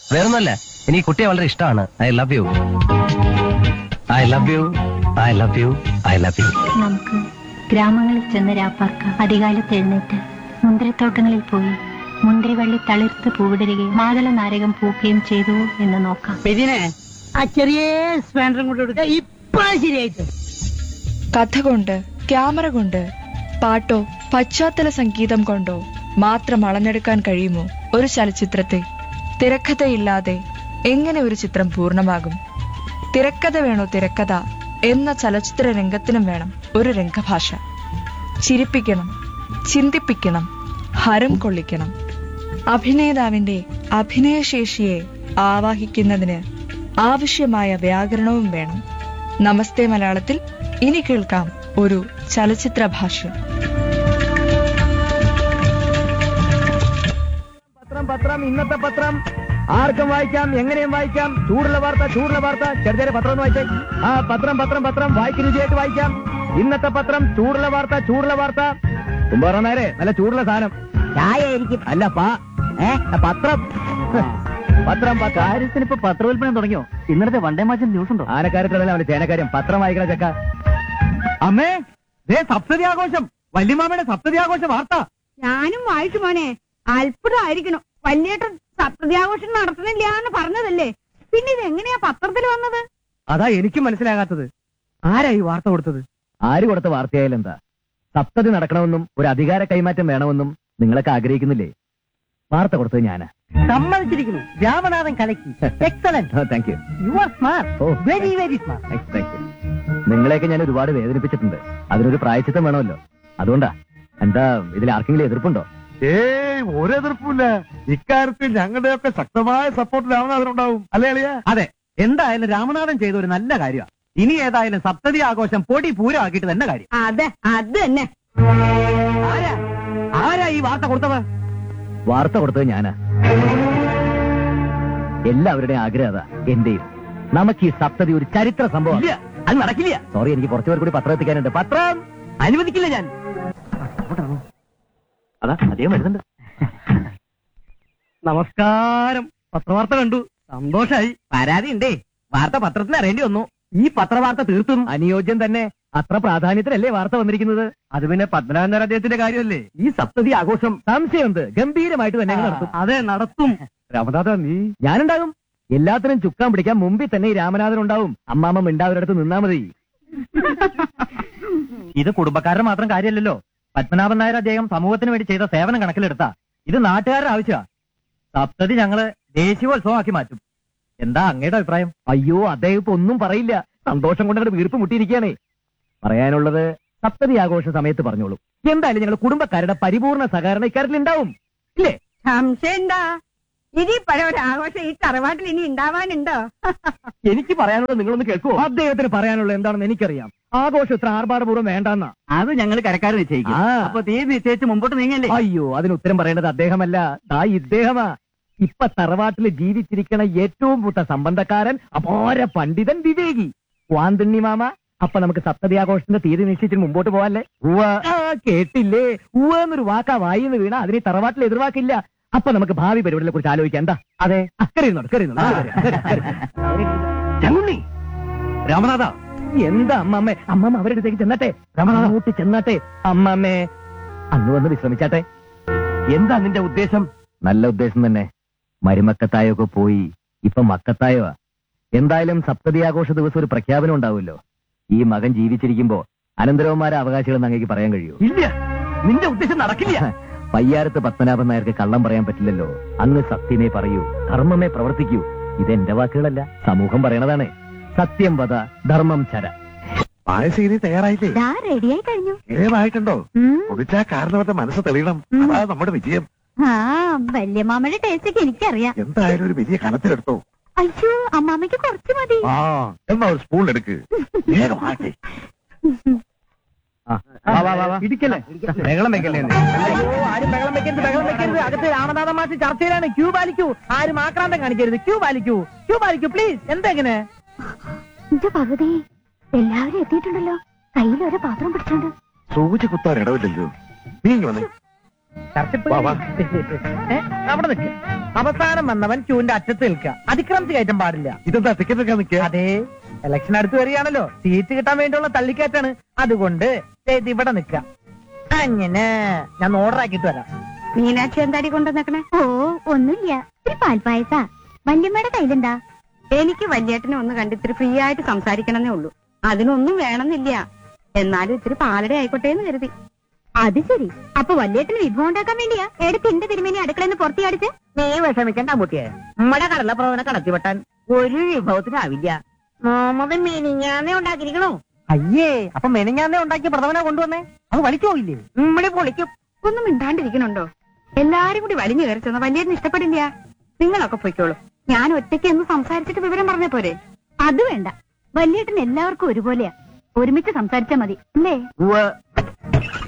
വേറൊന്നുമല്ല എനിക്ക് കുട്ടിയെ വളരെ ഇഷ്ടമാണ് I love you I love you I love you I love you നമുക്ക് ഗ്രാമങ്ങളിൽ ചെന്ന് രാപ്പാർക്കാം അധികാലത്ത് എഴുന്നേറ്റ് മുന്തിരിത്തോട്ടങ്ങളിൽ പോയി മുന്തിരിവള്ളി തളിർത്ത് പൂവിടരുകയും മാതള നാരകം പൂക്കുകയും ചെയ്തു എന്ന് നോക്കാം പെരിനെ ആ ചെറിയ സ്പാൻഡറും കൂടെ കൊടുക്ക ഇപ്പൊ ശരിയായിട്ട് കഥ കൊണ്ട് ക്യാമറ കൊണ്ട് പാട്ടോ പശ്ചാത്തല സംഗീതം കൊണ്ടോ മാത്രം അളന്നെടുക്കാൻ കഴിയുമോ ഒരു ചലച്ചിത്രത്തെ തിരക്കഥയില്ലാതെ എങ്ങനെ ഒരു ചിത്രം പൂർണ്ണമാകും തിരക്കഥ വേണോ തിരക്കഥ എന്ന ചലച്ചിത്ര രംഗത്തിനും വേണം ഒരു രംഗഭാഷ ചിരിപ്പിക്കണം ചിന്തിപ്പിക്കണം ഹരം കൊള്ളിക്കണം അഭിനേതാവിന്റെ അഭിനയശേഷിയെ ആവാഹിക്കുന്നതിന് ആവശ്യമായ വ്യാകരണവും വേണം നമസ്തേ മലയാളത്തിൽ ഇനി കേൾക്കാം ഒരു ചലച്ചിത്ര ഭാഷ്യം പത്രം പത്രം ഇന്നത്തെ പത്രം ആർക്കും വായിക്കാം എങ്ങനെയും വായിക്കാം ചൂടുള്ള വാർത്ത ചൂടുള്ള വാർത്ത ചെറുതേരെ പത്രം ഒന്ന് വായിച്ചേ ആ പത്രം പത്രം പത്രം വായിക്ക് രുചിയായിട്ട് വായിക്കാം ഇന്നത്തെ പത്രം ചൂടുള്ള വാർത്ത ചൂടുള്ള വാർത്ത കുമ്പാറ നേരെ നല്ല ചൂടുള്ള സാധനം ചായ ആയിരിക്കും അല്ല പാ ഏ പത്രം പത്രം കാര്യത്തിന് ഇപ്പൊ പത്രവിൽപ്പന തുടങ്ങിയോ ഇന്നലത്തെ വണ്ടേ മാച്ചിൽ ന്യൂസ് ഉണ്ടോ ആനക്കാര്യത്തിലല്ല അവന്റെ ചേനക്കാര്യം പത്രം വായിക്കണ ചക്ക അമ്മേ ദേ സപ്തതി ആഘോഷം വല്യമാമയുടെ സപ്തതി ആഘോഷ വാർത്ത ഞാനും വായിച്ചു മോനെ അത്ഭുതമായിരിക്കണം വല്യേട്ടൻ സപ്രത്യാഘോഷം നടത്തണില്ല എന്ന് പറഞ്ഞതല്ലേ പിന്നെ ഇത് എങ്ങനെയാ പത്രത്തിൽ വന്നത് അതാ എനിക്കും മനസ്സിലാകാത്തത് ആരാ ഈ വാർത്ത കൊടുത്തത് ആര് കൊടുത്ത വാർത്തയായാലും എന്താ സപ്തതി നടക്കണമെന്നും ഒരു അധികാര കൈമാറ്റം വേണമെന്നും നിങ്ങളൊക്കെ ആഗ്രഹിക്കുന്നില്ലേ വാർത്ത കൊടുത്തത് ഞാനാ സമ്മതിച്ചിരിക്കുന്നു രാമനാഥൻ കലക്കി excellent thank you you are smart oh very very smart thank you നിങ്ങളെയൊക്കെ ഞാൻ ഒരുപാട് വേദനിപ്പിച്ചിട്ടുണ്ട് അതിനൊരു പ്രായച്ചിത്തം വേണമല്ലോ അതുകൊണ്ടാ എന്താ ഇതിൽ ആർക്കെങ്കിലും എതിർപ്പുണ്ടോ ഏയ് ഒരു എതിർപ്പില്ല ഇക്കാര്യത്തിൽ ഞങ്ങളുടെയൊക്കെ ശക്തമായ സപ്പോർട്ട് രാമനാഥനുണ്ടാവും അല്ലേ അളിയ അതെ എന്തായാലും രാമനാഥൻ ചെയ്ത ഒരു നല്ല കാര്യമാണ് ഇനി ഏതായാലും സപ്തതി ആഘോഷം പൊടി പൂരമാക്കിയിട്ട് തന്നെ കാര്യം അതെ അത് തന്നെ ആരാ ആരാ ഈ വാർത്ത കൊടുത്തത് വാർത്ത കൊടുത്തത് ഞാനാ എല്ലാവരുടെയും ആഗ്രഹം അതാ എന്റെയും നമുക്ക് ഈ സപ്തതി ഒരു ചരിത്ര സംഭവം അത് നടക്കില്ല സോറി എനിക്ക് കുറച്ചു പേർ കൂടി പത്രം എത്തിക്കാനുണ്ട് പത്രം അനുവദിക്കില്ല ഞാൻ അതാ അദ്ദേഹം വരുന്നുണ്ട് നമസ്കാരം പത്രവാർത്ത കണ്ടു സന്തോഷായി പരാതി ഉണ്ടേ വാർത്ത പത്രത്തിൽ അറിയേണ്ടി വന്നു ഈ പത്രവാർത്ത തീർത്തും അനുയോജ്യം തന്നെ അത്ര പ്രാധാന്യത്തിലല്ലേ വാർത്ത വന്നിരിക്കുന്നത് അത് പിന്നെ പത്മനാഭൻ നായർ അദ്ദേഹത്തിന്റെ കാര്യമല്ലേ ഈ സപ്തതി ആഘോഷം സംശയമുണ്ട് ഗംഭീരമായിട്ട് തന്നെ അങ്ങ് നടത്തും അതെ നടത്തും രാമനാഥ നീ ഞാനുണ്ടാകും എല്ലാത്തിനും ചുക്കാൻ പിടിക്കാൻ മുമ്പിൽ തന്നെ ഈ രാമനാഥൻ ഉണ്ടാവും അമ്മാമ്മ മിണ്ടാവരടുത്ത് നിന്നാ മതി ഇത് കുടുംബക്കാരുടെ മാത്രം കാര്യമല്ലല്ലോ പത്മനാഭൻ നായർ അദ്ദേഹം സമൂഹത്തിന് വേണ്ടി ചെയ്ത സേവനം കണക്കിലെടുത്താ ഇത് നാട്ടുകാരുടെ ആവശ്യമാ സപ്തതി ഞങ്ങള് ദേശീയോത്സവമാക്കി മാറ്റും എന്താ അങ്ങയുടെ അഭിപ്രായം അയ്യോ അദ്ദേഹം ഇപ്പൊ ഒന്നും പറയില്ല സന്തോഷം കൊണ്ട് അങ്ങോട്ട് വീർപ്പ് മുട്ടിയിരിക്കുകയാണേ പറയാനുള്ളത് സപ്തതി ആഘോഷ സമയത്ത് പറഞ്ഞോളൂ എന്തായാലും ഞങ്ങൾ കുടുംബക്കാരുടെ പരിപൂർണ സഹകരണം ഇക്കാര്യത്തിൽ ഉണ്ടാവും ഇല്ലേ സംശയം എന്താ ഇനി പഴയ ഒരു ആഘോഷം ഈ തറവാട്ടിൽ ഇനി ഉണ്ടാവാനുണ്ടോ എനിക്ക് പറയാനുള്ളത് നിങ്ങളൊന്ന് കേൾക്കുമോ അദ്ദേഹത്തിന് പറയാനുള്ളത് എന്താണെന്ന് എനിക്കറിയാം ആഘോഷം ഇത്ര ആർഭാടപൂർവ്വം വേണ്ടെന്നാ അത് ഞങ്ങൾ കരക്കാർ നിശ്ചയിക്കും അപ്പൊ തീയതി നിശ്ചയിച്ച് മുമ്പോട്ട് നീങ്ങല്ലേ അയ്യോ അതിന് ഉത്തരം പറയേണ്ടത് അദ്ദേഹമല്ല ദാ ഇദ്ദേഹമാ ഇപ്പൊ തറവാട്ടിൽ ജീവിച്ചിരിക്കണ ഏറ്റവും പൂത്ത സംബന്ധക്കാരൻ അപാര പണ്ഡിതൻ വിവേകി വാന്തണ്ണി മാമ അപ്പൊ നമുക്ക് സപ്തതി ആഘോഷത്തിന്റെ തീയതി നിശ്ചയിച്ചിട്ട് മുമ്പോട്ട് പോവാല്ലേ ആ കേട്ടില്ലേ ഉവ്വ എന്നൊരു വാക്കാ വായിന്ന് വീണ അതിന് ഈ തറവാട്ടിൽ എതിർവാക്കില്ല അപ്പൊ നമുക്ക് ഭാവി പരിപാടികളെ കുറിച്ച് ആലോചിക്കാം എന്താ അതെ അക്കറിയുന്നുണ്ട് ചങ്ങുണ്ണി രാമനാഥ എന്താ അമ്മമ്മേ അമ്മമ്മ അവരുടെ അടുത്തേക്ക് ചെന്നട്ടെ രാമനാഥ അങ്ങോട്ട് ചെന്നാട്ടെ അമ്മമ്മേ അന്ന് വന്ന് വിശ്രമിച്ചാട്ടെ എന്താ നിന്റെ ഉദ്ദേശം നല്ല ഉദ്ദേശം തന്നെ മരുമക്കത്തായൊക്കെ പോയി ഇപ്പൊ മക്കത്തായോ എന്തായാലും സപ്തതി ആഘോഷ ദിവസം ഒരു പ്രഖ്യാപനം ഉണ്ടാവുമല്ലോ ഈ മകൻ ജീവിച്ചിരിക്കുമ്പോ അനന്തരവന്മാരെ അവകാശികളെന്ന് അങ്ങേക്ക് പറയാൻ കഴിയൂ ഇല്ല നിന്റെ ഉദ്ദേശം നടക്കില്ല പയ്യാരത്ത് പത്മനാഭൻ നായർക്ക് കള്ളം പറയാൻ പറ്റില്ലല്ലോ അങ്ങ് സത്യമേ പറയൂ ധർമ്മമേ പ്രവർത്തിക്കൂ ഇതെന്റെ വാക്കുകളല്ല സമൂഹം പറയണതാണ് സത്യം വധ ധർമ്മം ചര പായസം ഇനി തയ്യാറായില്ലേ ദാ റെഡിയായി കഴിഞ്ഞു ഏതായിട്ടുണ്ടോ ഉം. കുടിച്ചാ കാരണവന്റെ മനസ്സ് തെളിയണം ഉം. അതാ നമ്മുടെ വിജയം ആ വല്യമാമയുടെ ടേസ്റ്റ് ഒക്കെ എനിക്കറിയാം എന്തായാലും ഒരു വലിയ കനത്തിലെടുത്തോ അയ്യോ അമ്മാമ്മയ്ക്ക് കുറച്ച് മതി ആ എന്നാ ഒരു സ്പൂൺ എടുക്ക് വേഗം ആട്ടെ ഇടിക്കല്ലേ ബഹളം വെക്കല്ലേ അയ്യോ ആരും ബഹളം വെക്കരുത് ബഹളം വെക്കരുത് അകത്ത് രാമനാഥ മാഷ് ചർച്ചയിലാണ് ക്യൂ പാലിക്കൂ ആരും ആക്രാന്തം കാണിക്കരുത് ക്യൂ പാലിക്കൂ ക്യൂ പാലിക്കൂ പ്ലീസ് എന്തെങ്ങനെ ഇത് പകുതി എല്ലാവരും എത്തിയിട്ടുണ്ടല്ലോ കയ്യിൽ ഒരു പാത്രം പിടിച്ചോണ്ട് സൂചി കുത്താൻ ഇടവില്ലല്ലോ നീ ഇങ്ങ് വന്നേ ചർച്ചിപ്പ് വാ, വാ. ഏ, അവിടെ നിൽക്ക അവസാനം വന്നവൻ ക്യൂവിന്റെ അറ്റത്ത് നിൽക്കുക അതിക്രമിച്ച് കയറ്റാൻ പാടില്ല ഇതെന്താ ടിക്കറ്റ് എടുക്കാൻ നിൽക്കുക അതെ ഇലക്ഷൻ അടുത്ത് വരികയാണല്ലോ സീറ്റ് കിട്ടാൻ വേണ്ടിയുള്ള തള്ളിക്കയറ്റാണ് അതുകൊണ്ട് ദേ ഇത് ഇവിടെ നിൽക്ക അങ്ങനെ ഞാൻ ഓർഡർ ആക്കിയിട്ട് വരാം മീനാക്ഷി എന്താടി കൊണ്ടുവന്നേക്കണേ ഓ ഒന്നുമില്ല ഒരു പാൽപ്പായസ വല്യമ്മയുടെ കയ്യിലെന്താ എനിക്ക് വല്യേട്ടനെ ഒന്ന് കണ്ട് ഇത്തിരി ഫ്രീ ആയിട്ട് സംസാരിക്കണമെന്നേ ഉള്ളൂ അതിനൊന്നും വേണമെന്നില്ല എന്നാലും ഇത്തിരി പാലട ആയിക്കോട്ടെ എന്ന് കരുതി അത് ശരി അപ്പൊ വല്യേട്ടന് വിഭവം ഉണ്ടാക്കാൻ വേണ്ടിയാ എടുത്ത് എന്റെ തിരുമേനി അടുക്കളന്ന് പുറത്തിയടിച്ച് നീ വിഷമിക്കണ്ട മുട്ടിയെ നമ്മടെ കടല പ്രവണ കടത്തിവെട്ടാൻ ഒരു വിഭവത്തിനാവില്ല മുഹമ്മദ് മീനിങ്ങാന്നെ ഉണ്ടാക്കിയിരിക്കണോ അയ്യേ അപ്പൊ മെനിഞ്ഞാന്നേ ഉണ്ടാക്കിയ പ്രഥമനെ കൊണ്ടുവന്നേ അത് വലിച്ചു പോയില്ലേ നമ്മടെ പൊളിക്കും ഒന്നും മിണ്ടാണ്ടിരിക്കണുണ്ടോ എല്ലാരും കൂടി വലിഞ്ഞു കയറി ചെന്ന വല്യേട്ടന് ഇഷ്ടപ്പെടില്ല നിങ്ങളൊക്കെ പൊയ്ക്കോളൂ ഞാൻ ഒറ്റയ്ക്ക് എന്ന് സംസാരിച്ചിട്ട് വിവരം പറഞ്ഞ പോരെ അത് വേണ്ട വല്യേട്ടൻ എല്ലാവർക്കും ഒരുപോലെയാ ഒരുമിച്ച് സംസാരിച്ചാ മതി അല്ലേ ഉവ്വ്